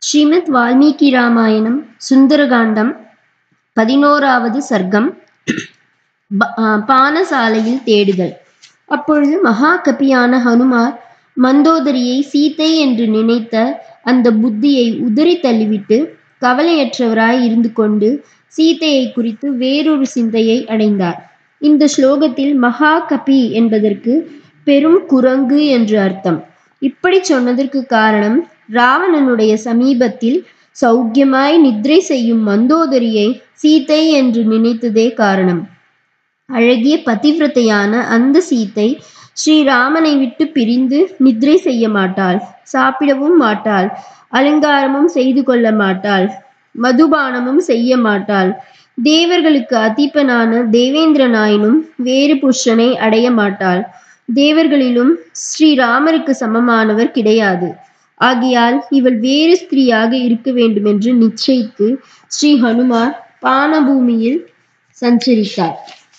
ஸ்ரீமத் வால்மீகி ராமாயணம் சுந்தரகாண்டம் பதினோராவது சர்க்கம் ப- ஆ, பானசாலையில் தேடுதல் அப்பொழுது மகாகபியான ஹனுமார் மந்தோதரியை சீதை என்று நினைத்த அந்த புத்தியை உதறி தள்ளிவிட்டு கவலையற்றவராய் இருந்து கொண்டு சீதையை குறித்து வேறொரு சிந்தையை அடைந்தார் இந்த ஸ்லோகத்தில் மகாகபி என்பதற்கு பெரும் குரங்கு என்று அர்த்தம் இப்படி சொன்னதற்கு காரணம் ராவணனுடைய சமீபத்தில் சௌக்கியமாய் நித்ரை செய்யும் மந்தோதரியை சீதை என்று நினைத்ததே காரணம் அழகிய பதிவிரதையான அந்த சீத்தை ஸ்ரீராமனை விட்டு பிரிந்து நித்ரை செய்ய மாட்டாள் சாப்பிடவும் மாட்டாள் அலங்காரமும் செய்து கொள்ள மாட்டாள் மதுபானமும் செய்ய மாட்டாள் தேவர்களுக்கு அதிபனான தேவேந்திரனாயினும் வேறு புருஷனை அடைய மாட்டாள் தேவர்களிலும் ஸ்ரீராமருக்கு சமமானவர் கிடையாது ஆகையால் இவள் வேறு ஸ்திரீயாக இருக்க வேண்டுமென்று நிச்சயித்து ஸ்ரீ ஹனுமார் பானபூமியில் சஞ்சரித்தார்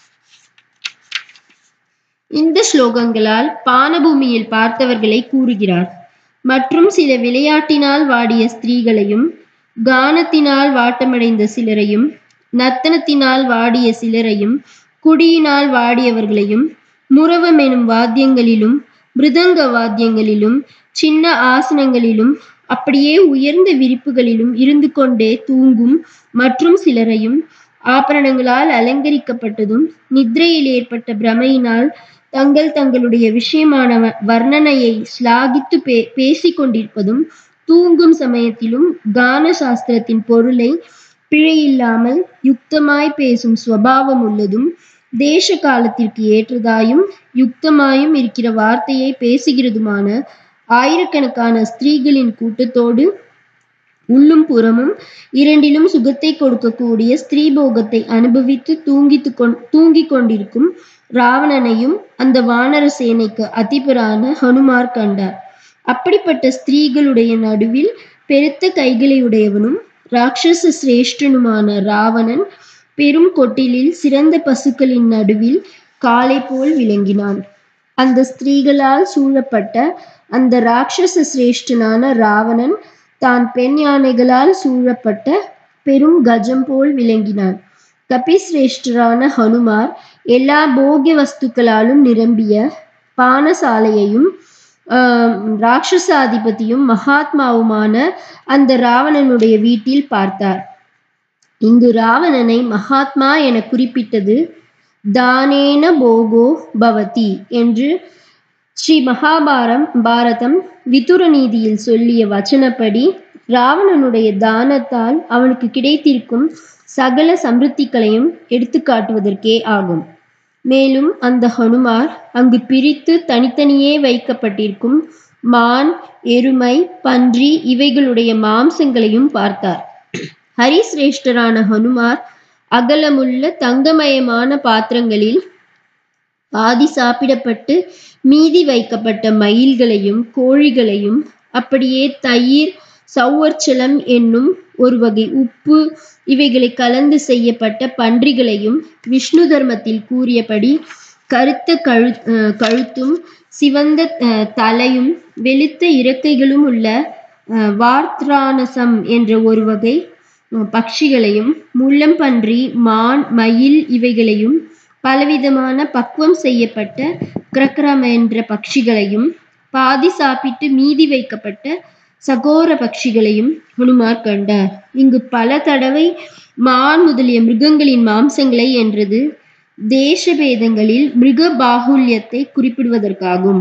இந்த ஸ்லோகங்களால் பானபூமியில் பார்த்தவர்களை கூறுகிறார் மற்றும் சில விளையாட்டினால் வாடிய ஸ்திரீகளையும் கானத்தினால் வாட்டமடைந்த சிலரையும் நர்த்தனத்தினால் வாடிய சிலரையும் குடியினால் வாடியவர்களையும் முரவம் எனும் வாத்தியங்களிலும் மிருதங்க வாத்தியங்களிலும் சின்ன ஆசனங்களிலும் அப்படியே உயர்ந்த விரிப்புகளிலும் இருந்து கொண்டே தூங்கும் மற்றும் சிலரையும் ஆபரணங்களால் அலங்கரிக்கப்பட்டதும் நித்ரையில் ஏற்பட்ட பிரமையினால் தங்கள் தங்களுடைய விஷயமான வ- வர்ணனையை ஸ்லாகித்து பே பேசிக் கொண்டிருப்பதும் தூங்கும் சமயத்திலும் கான சாஸ்திரத்தின் பொருளை பிழையில்லாமல் யுக்தமாய் பேசும் சுவாவம் உள்ளதும் தேச காலத்திற்கு ஏற்றதாயும் யுக்தமாயும் இருக்கிற வார்த்தையை பேசுகிறதுமான ஆயிரக்கணக்கான ஸ்திரீகளின் கூட்டத்தோடு உள்ளும் புறமும் இரண்டிலும் சுகத்தை கொடுக்கக்கூடிய ஸ்திரீபோகத்தை அனுபவித்து தூங்கித்து கொண் தூங்கிக் கொண்டிருக்கும் ராவணனையும் அந்த வானர சேனைக்கு அதிபரான ஹனுமார் கண்டார் அப்படிப்பட்ட ஸ்திரீகளுடைய நடுவில் பெருத்த கைகளை உடையவனும் ராட்சச சிரேஷ்டனுமான ராவணன் பெரும் கொட்டிலில் சிறந்த பசுக்களின் நடுவில் காளை போல் விளங்கினான் அந்த ஸ்திரீகளால் சூழப்பட்ட அந்த ராட்சச சிரேஷ்டனான ராவணன் தான் பெண் யானைகளால் சூழப்பட்ட பெரும் கஜம் போல் விளங்கினான் கபிசிரேஷ்டரான ஹனுமார் எல்லா போகிய வஸ்துக்களாலும் நிரம்பிய பானசாலையையும் ஆஹ், ராட்சசாதிபதியும் மகாத்மாவுமான அந்த ராவணனுடைய வீட்டில் பார்த்தார் இங்கு ராவணனை மகாத்மா என குறிப்பிட்டது தானேன போகோ பவதி என்று ஸ்ரீ மகாபாரம் பாரதம் விதுர நீதியில் சொல்லிய வச்சனப்படி ராவணனுடைய தானத்தால் அவனுக்கு கிடைத்திருக்கும் சகல சம்பிருத்திகளையும் எடுத்துக்காட்டுவதற்கே ஆகும் மேலும் அந்த ஹனுமார் அங்கு பிரித்து தனித்தனியே வைக்கப்பட்டிருக்கும் மான் எருமை பன்றி இவைகளுடைய மாம்சங்களையும் பார்த்தார் ஹரிசிரேஷ்டரான ஹனுமார் அகலமுள்ள தங்கமயமான பாத்திரங்களில் பாதி சாப்பிடப்பட்டு மீதி வைக்கப்பட்ட மயில்களையும் கோழிகளையும் அப்படியே தயிர் சௌவர்ச்சலம் என்னும் ஒரு வகை உப்பு இவைகளை கலந்து செய்யப்பட்ட பன்றிகளையும் விஷ்ணு தர்மத்தில் கூறியபடி கருத்த கழு அஹ் கழுத்தும் சிவந்த அஹ், தலையும் வெளுத்த இறக்கைகளும் உள்ள அஹ், வார்த்ரானசம் என்ற ஒரு வகை அஹ், பட்சிகளையும் முள்ளம்பன்றி மான் மயில் இவைகளையும் பலவிதமான பக்குவம் செய்யப்பட்ட கிரக்ரம் என்ற பட்சிகளையும் பாதி சாப்பிட்டு மீதி வைக்கப்பட்ட சகோர பட்சிகளையும் ஹனுமார் கண்டார் இங்கு பல தடவை மான் முதலிய மிருகங்களின் மாம்சங்களை என்றது தேசபேதங்களில் மிருக பாகுல்யத்தை குறிப்பிடுவதற்காகும்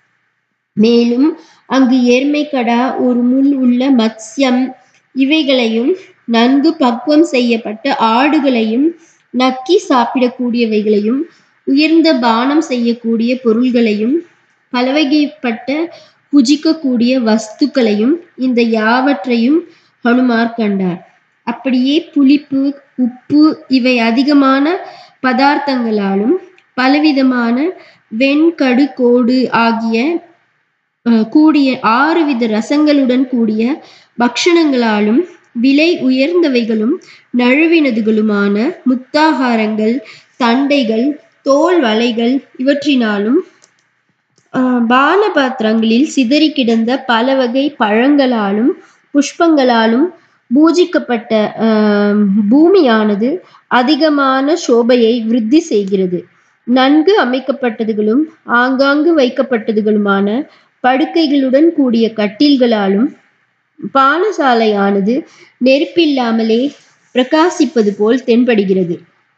மேலும் அங்கு எருமைக்கடா ஒரு முள் உள்ள மத்ஸ்யம் இவைகளையும் நன்கு பக்குவம் செய்யப்பட்ட ஆடுகளையும் நக்கி சாப்பிடக்கூடியவைகளையும் உயர்ந்த பானம் செய்யக்கூடிய பொருள்களையும் பலவகைப்பட்ட புஜிக்கக்கூடிய வஸ்துக்களையும் இந்த யாவற்றையும் ஹனுமார் கண்டார் அப்படியே புளிப்பு உப்பு இவை அதிகமான பதார்த்தங்களாலும் பலவிதமான வெண்கடு கோடு ஆகிய அஹ், கூடிய ஆறு வித ரசங்களுடன் கூடிய பக்ஷணங்களாலும் விலை உயர்ந்தவைகளும் நழுவினதுகளுமான முக்தாகாரங்கள் தண்டைகள் தோல் வலைகள் இவற்றினாலும் ஆஹ் பான பாத்திரங்களில் சிதறி கிடந்த பல வகை பழங்களாலும் புஷ்பங்களாலும் பூஜிக்கப்பட்ட ஆஹ், பூமியானது அதிகமான சோபையை விருத்தி செய்கிறது நன்கு அமைக்கப்பட்டதுகளும் ஆங்காங்கு வைக்கப்பட்டதுகளுமான படுக்கைகளுடன் கூடிய கட்டில்களாலும் பானசாலையானது நெருப்பில்லாமலே பிரகாசிப்பது போல் தென்படுகிறது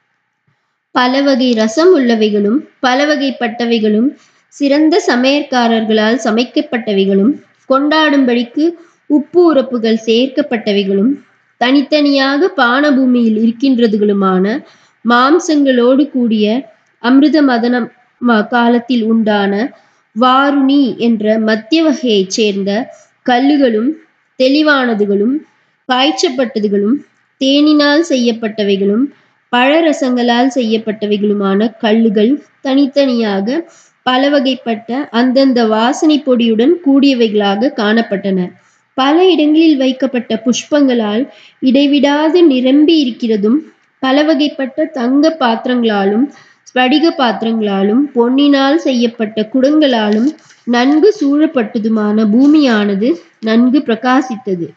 பல வகை ரசம் உள்ளவைகளும் பல வகைப்பட்டவைகளும் சிறந்த சமையற்காரர்களால் சமைக்கப்பட்டவைகளும் கொண்டாடும்படிக்கு உப்பு உரப்புகள் சேர்க்கப்பட்டவைகளும் தனித்தனியாக பானபூமியில் இருக்கின்றதுகளுமான மாம்சங்களோடு கூடிய அமிர்த மதன ம- காலத்தில் உண்டான வாருணி என்ற மத்திய வகையைச் சேர்ந்த கல்லுகளும் தெளிவானதுகளும் காய்ச்சப்பட்டதுகளும் தேனினால் செய்யப்பட்டவைகளும் பழரசங்களால் செய்யப்பட்டவைகளுமான கல்லுகள் தனித்தனியாக பல வகைப்பட்ட அந்தந்த வாசனை பொடியுடன் கூடியவைகளாக காணப்பட்டன பல இடங்களில் வைக்கப்பட்ட புஷ்பங்களால் இடைவிடாது நிரம்பி இருக்கிறதும் பல வகைப்பட்ட தங்க பாத்திரங்களாலும் ஸ்படிக பாத்திரங்களாலும் பொன்னினால் செய்யப்பட்ட குடங்களாலும் நன்கு சூழப்பட்டதுமான பூமியானது நன்கு பிரகாசித்தது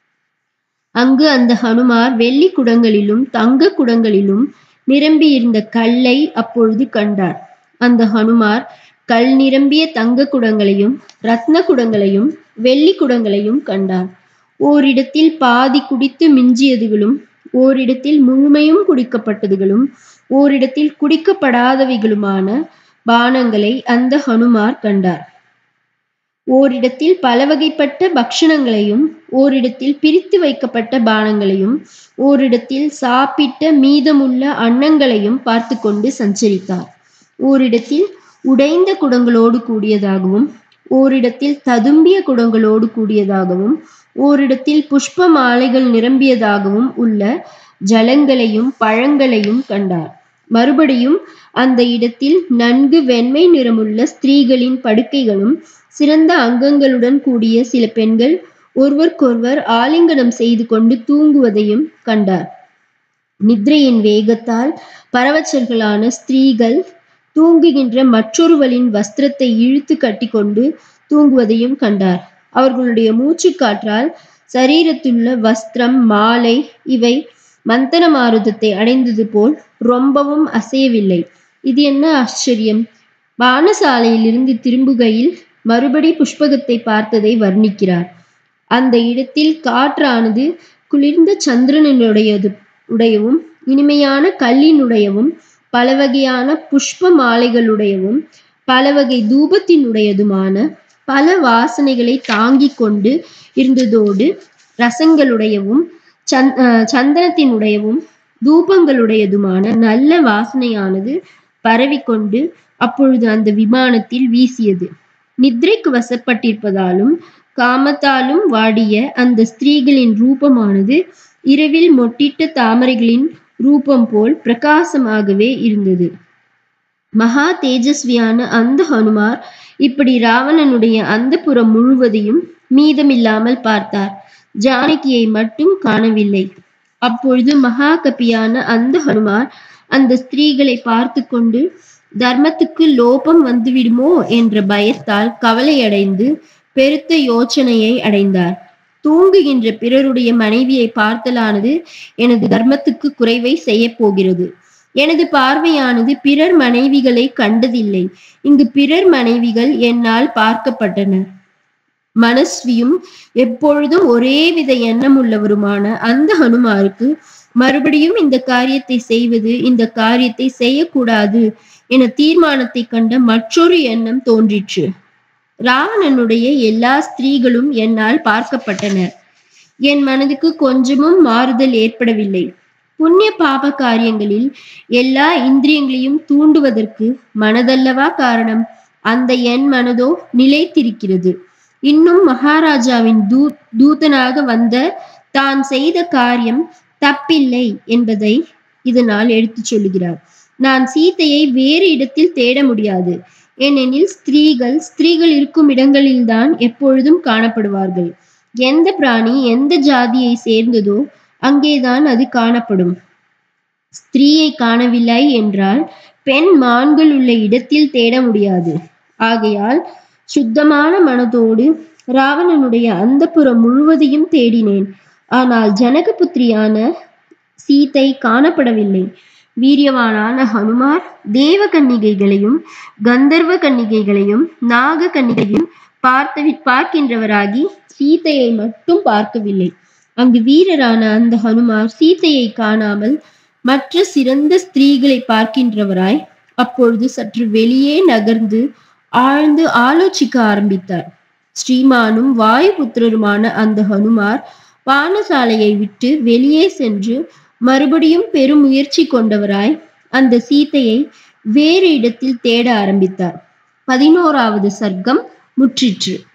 அங்கு அந்த ஹனுமார் வெள்ளி குடங்களிலும் தங்க குடங்களிலும் நிரம்பியிருந்த கல்லை அப்பொழுது கண்டார் அந்த ஹனுமார் கல் நிரம்பிய தங்க குடங்களையும் ரத்ன குடங்களையும் வெள்ளி குடங்களையும் கண்டார் ஓரிடத்தில் பாதி குடித்து மிஞ்சியதுகளும் ஓரிடத்தில் முழுமையும் குடிக்கப்பட்டதுகளும் ஓரிடத்தில் குடிக்கப்படாதவைகளுமான பானங்களை அந்த ஹனுமார் கண்டார் ஓரிடத்தில் பல வகைப்பட்ட பக்ஷணங்களையும் ஓரிடத்தில் பிரித்து வைக்கப்பட்ட பானங்களையும் ஓரிடத்தில் சாப்பிட்ட மீதமுள்ள அன்னங்களையும் பார்த்து கொண்டு சஞ்சரித்தார் ஓரிடத்தில் உடைந்த குடங்களோடு கூடியதாகவும் ஓரிடத்தில் ததும்பிய குடங்களோடு கூடியதாகவும் ஓரிடத்தில் புஷ்ப மாலைகள் நிரம்பியதாகவும் உள்ள ஜலங்களையும் பழங்களையும் கண்டார் மறுபடியும் அந்த இடத்தில் நன்கு வெண்மை நிறமுள்ள ஸ்திரீகளின் படுக்கைகளும் சிறந்த அங்கங்களுடன் கூடிய சில பெண்கள் ஒருவருக்கொருவர் ஆலிங்கனம் செய்து கொண்டு தூங்குவதையும் கண்டார் நித்ரையின் வேகத்தால் பரவச்சர்களான ஸ்திரீகள் தூங்குகின்ற மற்றொருவளின் வஸ்திரத்தை இழுத்து கட்டிக்கொண்டு தூங்குவதையும் கண்டார் அவர்களுடைய மூச்சுக்காற்றால் சரீரத்துள்ள வஸ்திரம் மாலை இவை மந்தன மாருதத்தை அடைந்தது போல் ரொம்பவும் அசையவில்லை இது என்ன ஆச்சரியம் பானசாலையிலிருந்து திரும்புகையில் மறுபடி புஷ்பகத்தை பார்த்ததை வர்ணிக்கிறார் அந்த இடத்தில் காற்றானது குளிர்ந்த சந்திரனுடையது உடையவும் இனிமையான கல்லினுடையவும் பல வகையான புஷ்ப மாலைகளுடையவும் பல வகை தூபத்தினுடையதுமான பல வாசனைகளை தாங்கிக் கொண்டு இருந்ததோடு ரசங்களுடையவும் சந் அஹ் சந்தனத்தினுடையவும் தூபங்களுடையதுமான நல்ல வாசனையானது பரவிக்கொண்டு அப்பொழுது அந்த விமானத்தில் வீசியது நித்ரைக்கு வசப்பட்டிருப்பதாலும் காமத்தாலும் வாடிய அந்த ஸ்திரீகளின் ரூபமானது இரவில் மொட்டிட்ட தாமரைகளின் ரூபம் போல் பிரகாசமாகவே இருந்தது மகா தேஜஸ்வியான அந்த ஹனுமார் இப்படி ராவணனுடைய அந்த புறம் முழுவதையும் மீதமில்லாமல் பார்த்தார் ஜானகியை மட்டும் காணவில்லை அப்பொழுது மகா கபியான அந்த ஹனுமார் அந்த ஸ்திரீகளை பார்த்து கொண்டு தர்மத்துக்கு லோபம் வந்துவிடுமோ என்ற பயத்தால் கவலையடைந்து பெருத்த யோசனையை அடைந்தார் தூங்குகின்ற பிறருடைய மனைவியை பார்த்தலானது எனது தர்மத்துக்கு குறைவை செய்ய போகிறது எனது பார்வையானது பிறர் மனைவிகளை கண்டதில்லை இங்கு பிறர் மனைவிகள் என்னால் பார்க்கப்பட்டனர் மனஸ்வியும் எப்பொழுதும் ஒரே வித எண்ணம் உள்ளவருமான அந்த ஹனுமாருக்கு மறுபடியும் இந்த காரியத்தை செய்வது இந்த காரியத்தை செய்யக்கூடாது என தீர்மானத்தை கண்ட மற்றொரு எண்ணம் தோன்றிற்று ராவணனுடைய எல்லா ஸ்திரீகளும் என்னால் பார்க்கப்பட்டனர் என் மனதுக்கு கொஞ்சமும் மாறுதல் ஏற்படவில்லை புண்ணிய பாப காரியங்களில் எல்லா இந்திரியங்களையும் தூண்டுவதற்கு மனதல்லவா காரணம் அந்த என் மனதோ நிலைத்திருக்கிறது இன்னும் மகாராஜாவின் தூ தூதனாக வந்த தான் செய்த காரியம் தப்பில்லை என்பதை இதனால் எடுத்துச் சொல்லுகிறார் நான் சீதையை வேறு இடத்தில் தேட முடியாது ஏனெனில் ஸ்திரீகள் ஸ்திரீகள் இருக்கும் இடங்களில்தான் எப்பொழுதும் காணப்படுவார்கள் எந்த பிராணி எந்த ஜாதியை சேர்ந்ததோ அங்கேதான் அது காணப்படும் ஸ்திரீயை காணவில்லை என்றால் பெண் மான்கள் உள்ள இடத்தில் தேட முடியாது ஆகையால் சுத்தமான மனதோடு ராவணனுடைய அந்தப்புறம் முழுவதையும் தேடினேன் ஆனால் ஜனகபுத்திரியான சீதை காணப்படவில்லை வீரியவானான ஹனுமார் தேவ கன்னிகைகளையும் கந்தர்வ கன்னிகைகளையும் நாக கன்னிகையும் பார்த்த பார்க்கின்றவராகி சீதையை மட்டும் பார்க்கவில்லை அங்கு வீரரான அந்த ஹனுமார் சீதையை காணாமல் மற்ற சிறந்த ஸ்திரீகளை பார்க்கின்றவராய் அப்பொழுது சற்று வெளியே நகர்ந்து ஆழ்ந்து ஆலோசிக்க ஆரம்பித்தார் ஸ்ரீமானும் வாயுபுத்திரருமான அந்த ஹனுமார் பானசாலையை விட்டு வெளியே சென்று மறுபடியும் பெரும் முயற்சி கொண்டவராய் அந்த சீதையை வேறு இடத்தில் தேட ஆரம்பித்தார் பதினோராவது சர்க்கம் முற்றிற்று